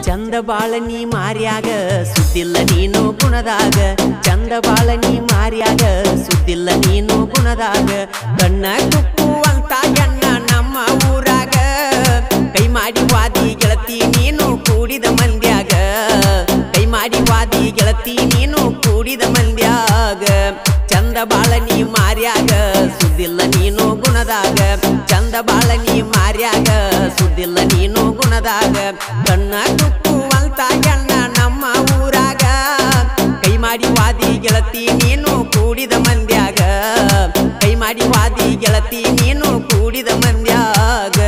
ಚಂದ ಬಾಳ ನೀ ಮಾರ್ಯಾಗ ಸುದ್ದಿಲ್ಲ ನೀನು ಗುಣದಾಗ ಚಂದ ಬಾಳ ನೀ ಮಾರ್ಯಾಗ ಸುದ್ದಿಲ್ಲ ನೀನು ಗುಣದಾಗ ಕಣ್ಣ ಕುಕ್ಕುವಂತ ಎಣ್ಣ ನಮ್ಮ ಊರಾಗ ಕೈ ಮಾಡಿ ವಾದಿ ಗೆಳತಿ ನೀನು ಕೂಡಿದ ಮಂದ್ಯಾಗ ಕೈ ಮಾಡಿ ವಾದಿ ಗೆಳತಿ ನೀನು ಕೂಡಿದ ಮಂದ್ಯಾಗ ಚಂದ ಬಾಳ ನೀ ಮಾರ್ಯಾಗ ಸುದ್ದಿಲ್ಲ ನೀನು ಗುಣದಾಗ ಚಂದ ಬಾಳ ನೀ ಮಾರ್ಯಾಗ ಸುದ್ದಿಲ್ಲ ನೀನು ಗುಣದಾಗ ಕಣ್ಣ ಕುಕ್ಕುವಂತ ಎಣ್ಣ ನಮ್ಮ ಊರಾಗ ಕೈ ಮಾಡಿ ವಾದಿ ಗೆಳತಿ ನೀನು ಕೂಡಿದ ಮಂದ್ಯಾಗ ಕೈ ಮಾಡಿ ವಾದಿ ಗೆಳತಿ ನೀನು ಕೂಡಿದ ಮಂದ್ಯಾಗ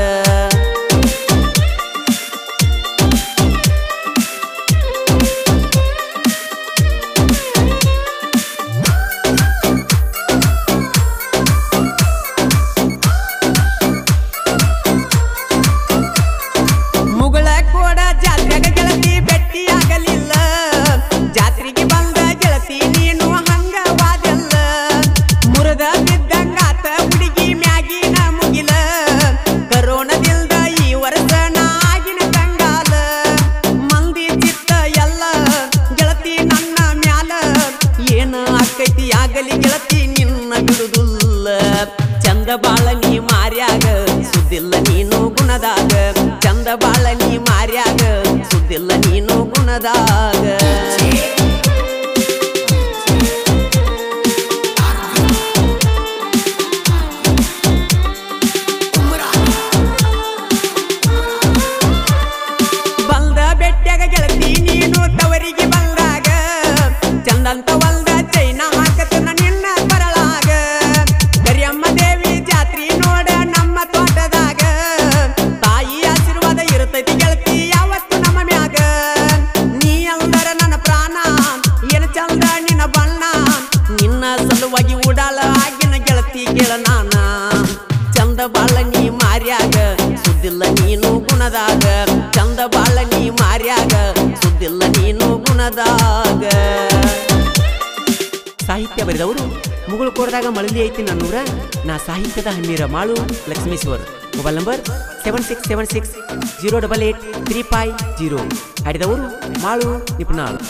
ಮುಗಳ ಕೋಡ ಜಾತ್ರೆಗ ಗೆಳತಿ ಭೆಟ್ಟಿಯಾಗಲಿಲ್ಲ ಜಾತ್ರೆಗೆ ಬಂದ ಗೆಳತಿ ನೀನು ಹಂಗ ವಾದಲ್ಲ ಮುರದ ಬಿದ್ದಂಗಾತ ಹುಡುಗಿ ಮ್ಯಾಗಿನ ಮುಗಿಲ ಕರೋನದಿಂದ ಈ ವರ್ಷ ನಾಗಿನ ಕಂಗಾಲ ಮಂದಿ ಚಿತ್ತ ಎಲ್ಲ ಗೆಳತಿ ನನ್ನ ಮ್ಯಾಲ ಏನ ಆಕೈತಿ ಆಗಲಿ ಗೆಳತಿ ನಿನ್ನ ಬಿಡುದಿಲ್ಲ ಚಂದ ಬಾಳ ನೀ ಮಾರ್ಯಾಗ ಸುದ್ದಿಲ್ಲ ನೀನು ಗುಣದಾಗ ಚಂದ ಬಾಳ ನೀ ಮಾರ್ಯಾಗ ಸುದ್ದಿಲ್ಲ ನೀನು ಗುಣದಾಗ ಬಂದ ಬೆಟ್ಟಾಗ ಗೆಳತಿ ನೀನು ತವರಿಗೆ ಬಂದಾಗ ಚಂದಂತ ಹೊಲ್ದ ಚೈನ ಹಾಕತನ ನಿನ್ನ ಬರಳಾಗ ಕರಿಯಮ್ಮ ದೇವಿ ಜಾತ್ರಿ ನೋಡ ನಮ್ಮ ತೋಟದಾಗ ತಾಯಿ ಆಶೀರ್ವಾದ ಇರ್ತೈತಿ ಗೆಳತಿ ಯಾವತ್ತು ನಮ್ಮ ಮ್ಯಾಗ ನೀ ಅಂದರ ನನ್ನ ಪ್ರಾಣ ಏನು ಚಂದ ನಿನ್ನ ಬಣ್ಣ ನಿನ್ನ ಸಲುವಾಗಿ ಉಡಾಳ ಆಗಿನ ಗೆಳತಿ ಕೇಳ ನಾನ ಚಂದ ಬಾಳ ನೀ ಮಾರ್ಯಾಗ ಸುದ್ದಿಲ್ಲ ನೀನು ಗುಣದಾಗ ಚಂದ ಬಾಳ ನೀ ಮಾರ್ಯಾಗ ಸುದ್ದಿಲ್ಲ ನೀನು ಗುಣದಾಗ ಸಾಹಿತ್ಯ ಬರೆದವರು ಮುಗುಳು ಕೋರದಾಗ ಮಳಲಿ ಐತಿ ನನ್ನೂರ ನಾ ಸಾಹಿತ್ಯದ ಹಣ್ಣೀರ ಮಾಳು Lakshmeshwar mobile number seven six seven six zero double eight three five zero ಹಾಡಿದವರು ಮಾಳು ನಿಪುಣಾಳು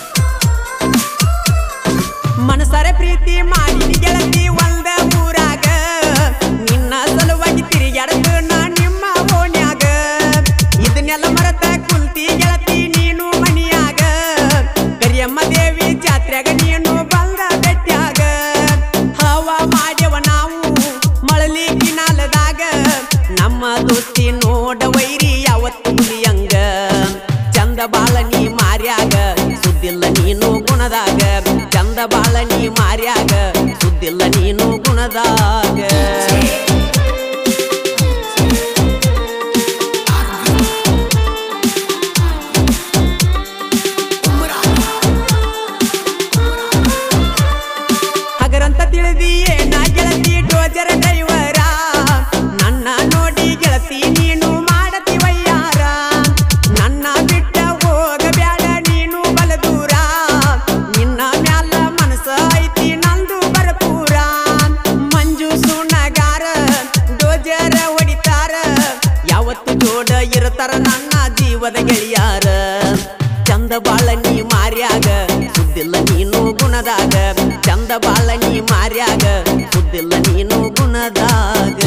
ಮನಸಾರೆ ಪ್ರೀತಿ ಮಾಡಿ ಗೆಳತಿ ಒಂದ ಊರಾಗ ನಿನ್ನ ಸಲುವಾಗಿ ತಿರುಗಾಡದು ನಾ ನಿಮ್ಮ ಓಣ್ಯಾಗ ಇದನ್ನೆಲ್ಲ ಮರತ ಕುಂತಿ ಗೆಳತಿ ನೀನು ಮನಿಯಾಗ ಕರಿಯಮ್ಮ ದೇವಿ ಜಾತ್ರೆಗ ನೀನು ಬಂದ ಬೆಟ್ಟ್ಯಾಗ ಹವಾ ಮಾಡ್ಯವ ನಾವು ಮಳಲಿ ಕಿನಾಲದಾಗ ನಮ್ಮ ದೋಸ್ತಿ ನೋಡ ವೈರಿ ಯಾವತ್ತು ಹುಲಿಯಂಗ ಚಂದ ಬಾಳ ನೀ ಮಾರ್ಯಾಗ ಸುದ್ದಿಲ್ಲ ನೀನು ಗುಣದಾಗ ಚಂದ ಬಾಳ ನೀ ಮಾರ್ಯಾಗ ಸುದ್ದಿಲ್ಲ ನೀನು ಗುಣದಾಗ ಹಗರಂತ ತಿಳಿದಿ ಏನ ಗೆಳತಿ ಡೋಜರ ಡೈವರ ನನ್ನ ನೋಡಿ ಗೆಳತಿ ನೀನು ಮಾಡತಿ ವಯ್ಯಾರ ನನ್ನ ಬಿಟ್ಟ ಹೋಗಬ್ಯಾಡ ನೀನು ಬಲ ದೂರ ನಿನ್ನ ಮ್ಯಾಲ ಮನಸ್ಸ ಐತಿ ನಂದು ಬರಪೂರ ಮಂಜು ಸುಣ್ಣಗಾರ ಡೋಜರ ಹೊಡಿತಾರ ಯಾವತ್ತು ಜೋಡ ಇರತಾರ ನನ್ನ ಜೀವದ ಗೆಳೆಯಾರ ಚಂದ ಬಾಳ ನೀ ಮಾರ್ಯಾಗ ಸುದ್ದಿಲ್ಲ ನೀನು ಗುಣದಾಗ ಚಂದ ಬಾಳ ನೀ ಮಾರ್ಯಾಗ ಸುದ್ದಿಲ್ಲ ನೀನು ಗುಣದಾಗ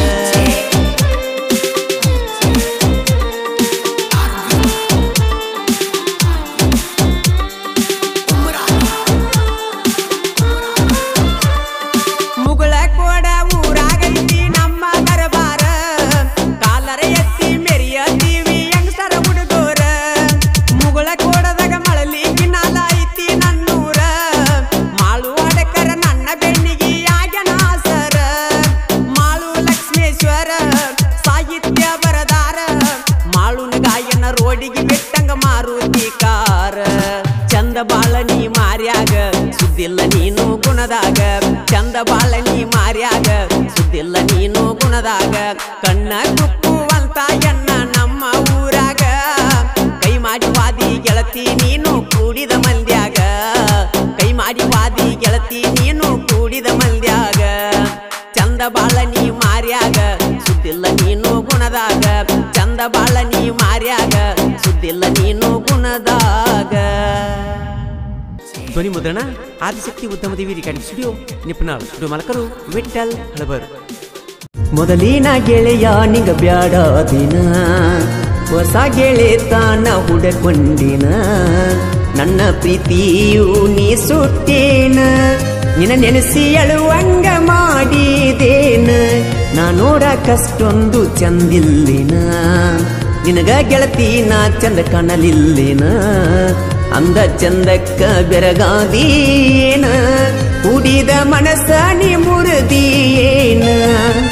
ಮುಗಳ ಕೋಡ ಊರಾಗೈತಿ ನಮ್ಮ ದರಬಾರ ಕಾಲರ ಎತ್ತಿ ಮೆರಿಯತೀವಿ ಹೆಂಗಸರ ಹುಡುಗೋರ ಮುಗಳ ಕೋಡದಾಗ ಮಳಲಿ ಕಿನಾಲ ಐತಿ ನನ್ನೂರ ಮಾಳು ಅಡಕರ ನನ್ನ ಬೆನ್ನಿಗೆ ಆಗ್ಯನ ಆಸರ ಮಾಳು ಲಕ್ಷ್ಮೇಶ್ವರ ಸಾಹಿತ್ಯ ಬರದಾರ ಮಾಳುನ ಗಾಯನ ರೋಡಿಗೆ ಬಿಟ್ಟಂಗ ಮಾರುತಿಕಾರ ಚಂದ ಬಾಳ ನೀ ಮಾರ್ಯಾಗ ಸುದ್ದಿಲ್ಲ ನೀನು ಗುಣದಾಗ ಚಂದ ಬಾಳ ನೀ ಮಾರ್ಯಾಗ ಸುದ್ದಿಲ್ಲ ನೀನು ಗುಣದಾಗ ಕಣ್ಣ ಕುಕ್ಕುವಂತ ಎಣ್ಣ ನಮ್ಮ ಊರಾಗ ಕೈ ಮಾಡಿ ವಾದಿ ಗೆಳತಿ ನೀನು ಕೂಡಿದ ಮಂದ್ಯಾಗ ಕೈ ಮಾಡಿ ವಾದಿ ಗೆಳತಿ ನೀನು ಕೂಡಿದ ಮಂದ್ಯಾಗ ಚಂದ ಬಾಳ ನೀ ಮಾರ್ಯಾಗ ಸುದ್ದಿಲ್ಲ ನೀನು ಗುಣದಾಗ ಚಂದ ಬಾಳ ನೀ ಮಾರ್ಯಾಗ ಸುದ್ದಿಲ್ಲ ನೀನು ಗುಣ ಗುಣದಾಗ ಧ್ವನಿ ಮುದ್ರಣ ಆದಿಶಕ್ತಿ ಉದ್ಯಮ ದೇವಿ ರಿಕಾರ್ಡಿಂಗ್ ಸ್ಟುಡಿಯೋ ನಿಪ್ನಾಳ್ ಸ್ಟುಡಿಯೋ ಮಾಲಕರು ವಿಠಲ್ ಹಳಬರ್ ಮೊದಲಿನ ಗೆಳೆಯ ನಿಂಗ ಬ್ಯಾಡ ದಿನ ಹೊಸ ಗೆಳೆತನ ಹುಡಕೊಂಡಿನ ನನ್ನ ಪ್ರೀತಿಯು ನೀ ಸುಟ್ಟೇನ ನಿನ್ನ ನೆನೆಸಿ ಅಳುವಂಗ ಮಾಡಿದೇನ ನಾ ನೋಡಕಷ್ಟೊಂದು ಚಂದಿಲ್ಲಿನ ನಿನಗ ಗೆಳತಿ ನಾ ಚಂದ ಕಾಣಲಿಲ್ಲಿನ ಅಂದ ಚಂದಕ್ಕ ಬೆರಗಾದೀನ ಕುಡಿದ ಮನಸ್ಸ ನೀ ಮುರಿದೀಯೇನ